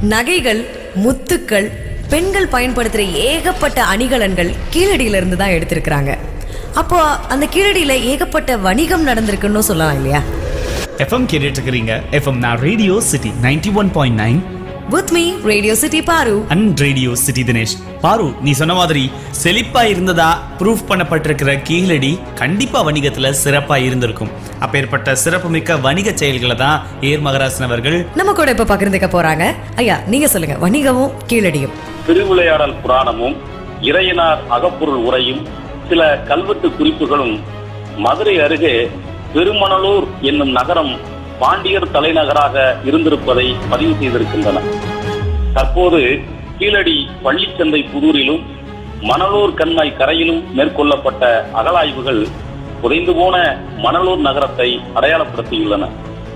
நகைகள் முத்துக்கள் பெண்கள் பயன்படுத்துகிற ஏகப்பட்ட அணிகலன்கள் கீழடியில இருந்து தான் எடுத்திருக்கிறாங்க அப்போ அந்த கீழடியில ஏகப்பட்ட வணிகம் நடந்திருக்குன்னு சொல்லலாம் இல்லையா எஃப்எம் கேட்டுட்டு இருக்கிறீங்க எஃப்எம் நான் radio city ninety one point nine with me radio city பாரு அண்ட் ரேடியோ சிட்டி தினேஷ் பாரு நீ சொன்ன மாதிரி செழிப்பா இருந்ததா ப்ரூஃப் பண்ணப்பட்டிருக்கிற கீழடி கண்டிப்பா வணிகத்துல சிறப்பா இருந்திருக்கும் அப்பேற்பட்ட சிறப்புமிக்க வணிக செயல்களை தான் ஏர் மகராசன் அவர்கள் நம்ம கூட இப்ப பகிர்ந்துக்க போறாங்க ஐயா நீங்க சொல்லுங்க வணிகமும் கீழடியும் திருவிளையாடல் புராணமும் இறையனார் அகப்பொருள் உரையும் சில கல்வெட்டு குறிப்புகளும் மதுரை அருகே பெருமணலூர் என்னும் நகரம் பாண்டியர் தலைநகராக இருந்திருப்பதை பதிவு செய்திருக்கின்றன தற்போது கீழடி பள்ளிச்சந்தை புதூரிலும் மணலூர் கண்மாய் கரையிலும் மேற்கொள்ளப்பட்ட அகழாய்வுகள் புதைந்து போன மணலூர் நகரத்தை அடையாளப்படுத்தியுள்ளன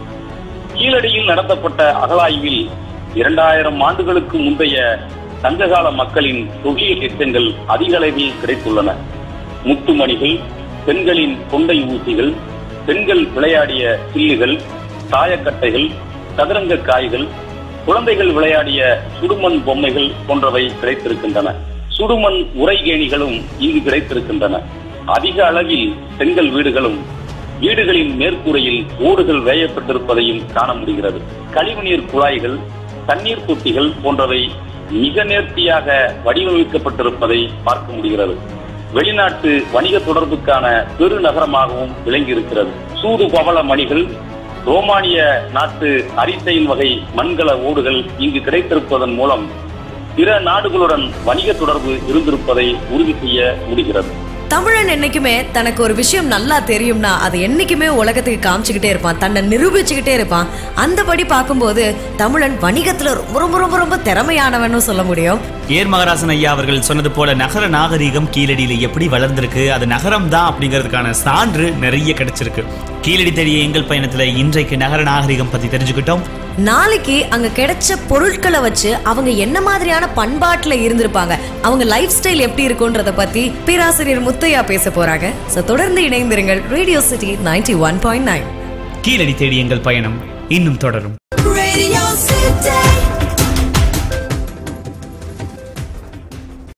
கீழடியில் நடத்தப்பட்ட அகழாய்வில் இரண்டாயிரம் ஆண்டுகளுக்கு முந்தைய சங்ககால மக்களின் தொழில் எச்சங்கள் அதிக அளவில் கிடைத்துள்ளன முத்துமணிகள் பெண்களின் கொண்டை ஊசிகள் பெண்கள் விளையாடிய சில்லுகள் சாயக்கட்டைகள் சதுரங்க காய்கள் குழந்தைகள் விளையாடிய சுடுமண் பொம்மைகள் போன்றவை கிடைத்திருக்கின்றன சுடுமண் உரைகேணிகளும் இங்கு கிடைத்திருக்கின்றன அதிக அளவில் செங்கல் வீடுகளும் வீடுகளின் மேற்கூரையில் ஓடுகள் வேயப்பட்டிருப்பதையும் காண முடிகிறது கழிவுநீர் குழாய்கள் தண்ணீர் தொட்டிகள் போன்றவை மிக நேர்த்தியாக வடிவமைக்கப்பட்டிருப்பதை பார்க்க முடிகிறது வெளிநாட்டு வணிக தொடர்புக்கான பெருநகரமாகவும் விளங்கியிருக்கிறது சூது பவள மணிகள் ரோமானிய நாட்டு அரிசையின் வகை மண்கல ஓடுகள் இங்கு கிடைத்திருப்பதன் மூலம் பிற நாடுகளுடன் வணிக தொடர்பு இருந்திருப்பதை உறுதி செய்ய முடிகிறது தமிழன் என்னைக்குமே தனக்கு ஒரு விஷயம் நல்லா தெரியும்னா அதை என்னைக்குமே உலகத்துக்கு காமிச்சுக்கிட்டே இருப்பான் தன்னை நிரூபிச்சுக்கிட்டே இருப்பான் அந்தபடி பார்க்கும்போது தமிழன் வணிகத்துல ரொம்ப ரொம்ப ரொம்ப ரொம்ப திறமையானவன்னு சொல்ல முடியும் ஏர் மகராசன் ஐயா அவர்கள் சொன்னது போல நகர நாகரீகம் கீழடியில எப்படி வளர்ந்திருக்கு அது நகரம் தான் அப்படிங்கிறதுக்கான சான்று நிறைய கிடைச்சிருக்கு கீழடி தெரிய எங்கள் பயணத்துல இன்றைக்கு நகர நாகரீகம் பத்தி தெரிஞ்சுக்கிட்டோம் நாளைக்கு அங்க கிடைச்ச பொருட்களை வச்சு அவங்க என்ன மாதிரியான பண்பாட்டுல இருந்திருப்பாங்க அவங்க லைஃப் ஸ்டைல் எப்படி இருக்கும்ன்றத பத்தி பேராசிரியர் முத்தையா பேச போறாங்க சோ தொடர்ந்து இணைந்திருங்கள் radio city ninety one point nine Keezhadi தேடி எங்கள் பயணம் இன்னும் தொடரும் Radio City.